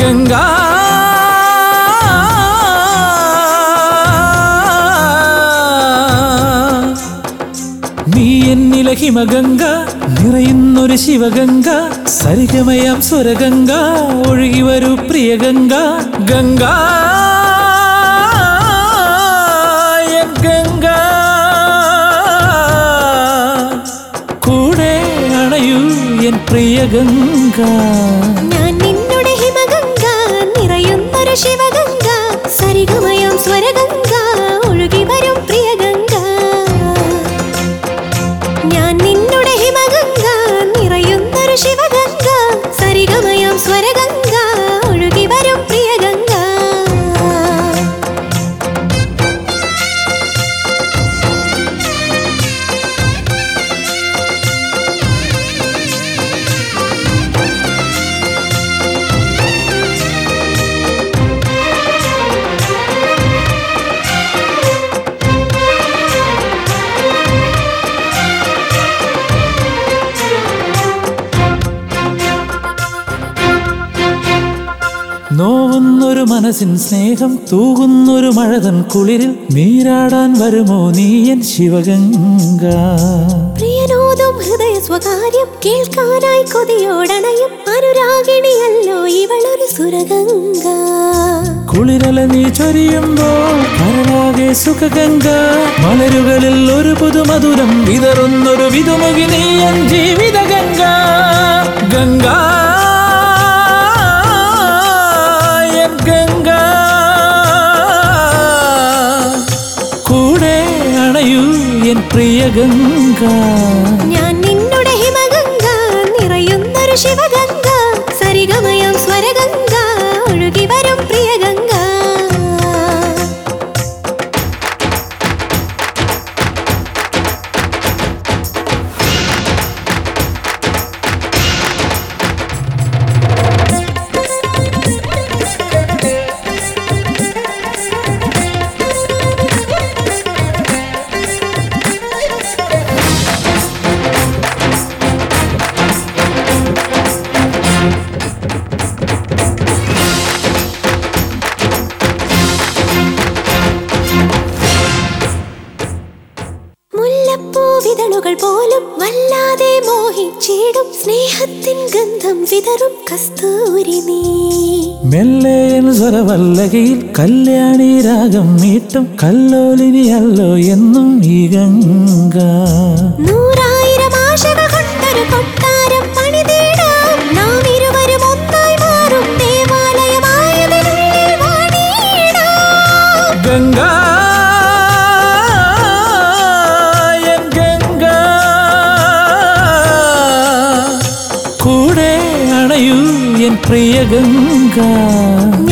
ഗംഗാ നീ എന്നില ഹിമഗംഗ നിറയുന്നൊരു ശിവഗംഗ സരിഗമയാം സ്വരഗംഗ ഒഴുകി വരൂ പ്രിയ ഗംഗ ഗംഗ എൻ ഗംഗ കൂടെ അണയൂ എൻ പ്രിയ ഗംഗ ഞാൻ നിന്നുടെ ഹിമഗംഗ നിറയുന്നൊരു ശിവഗംഗ സരിഗമയം സ്വരഗംഗ ഒഴുകി വരും പ്രിയഗംഗ ഞാൻ നിന്നുടെ ഹിമഗംഗ നിറയുന്നൊരു ശിവഗംഗ സരിഗമയം സ്വരഗംഗ ഒഴുകി വരും പ്രിയഗംഗ നോവുന്നൊരു മനസ്സിൻ സ്നേഹം തൂകുന്നൊരു മഴതൻ കുളിരിൽ നീരാടാൻ വരുമോ നീ എൻ ശിവഗംഗ പ്രിയനോദം ഹൃദയ സ്വകാര്യം കേൾക്കാനായി കൊതിയോടണയും അനുരാഗിണിയല്ലോ ഇവളൊരു സുരഗംഗ കുളിരല നീ ചൊരിയുമ്പോൾ കരളാകെ സുഖഗംഗ മലരുകളിൽ ഒരു പുതുമധുരം വിതറുന്നൊരു വിതുമുകി നീ എൻ ജീവിത ഗംഗ ഗംഗ എൻ ഗംഗ കൂടെ അണയൂ എൻ പ്രിയ ഗംഗ ഞാൻ നിന്നുടെ ഹിമഗംഗ നിറയുന്നൊരു ശിവഗംഗ സരിഗമയം സ്വരഗംഗ ഒഴുകി വരും പ്രിയഗംഗ മുല്ലപ്പൂ വിതളുകൾ പോലും വല്ലാതെ മോഹിച്ചിടും സ്നേഹത്തിൻ ഗന്ധം വിതറും കസ്തൂരി നീ മെല്ലെ എൻ സ്വരവല്ലകയിൽ കല്യാണി രാഗം മീട്ടും കല്ലോലിനിയല്ലോ എന്നും ഈ ഗംഗ നൂറായിരം ആശകൾ കൊണ്ടൊരു കൊട്ടാരം പണിതീടാം നാം ഇരുവരും ഒന്നായി മാറും ദേവാലയമായതിനുള്ളിൽ വാണിയിടാം ഗംഗ എൻ ഗംഗ കൂടെ അണയൂ എൻ പ്രിയ ഗംഗ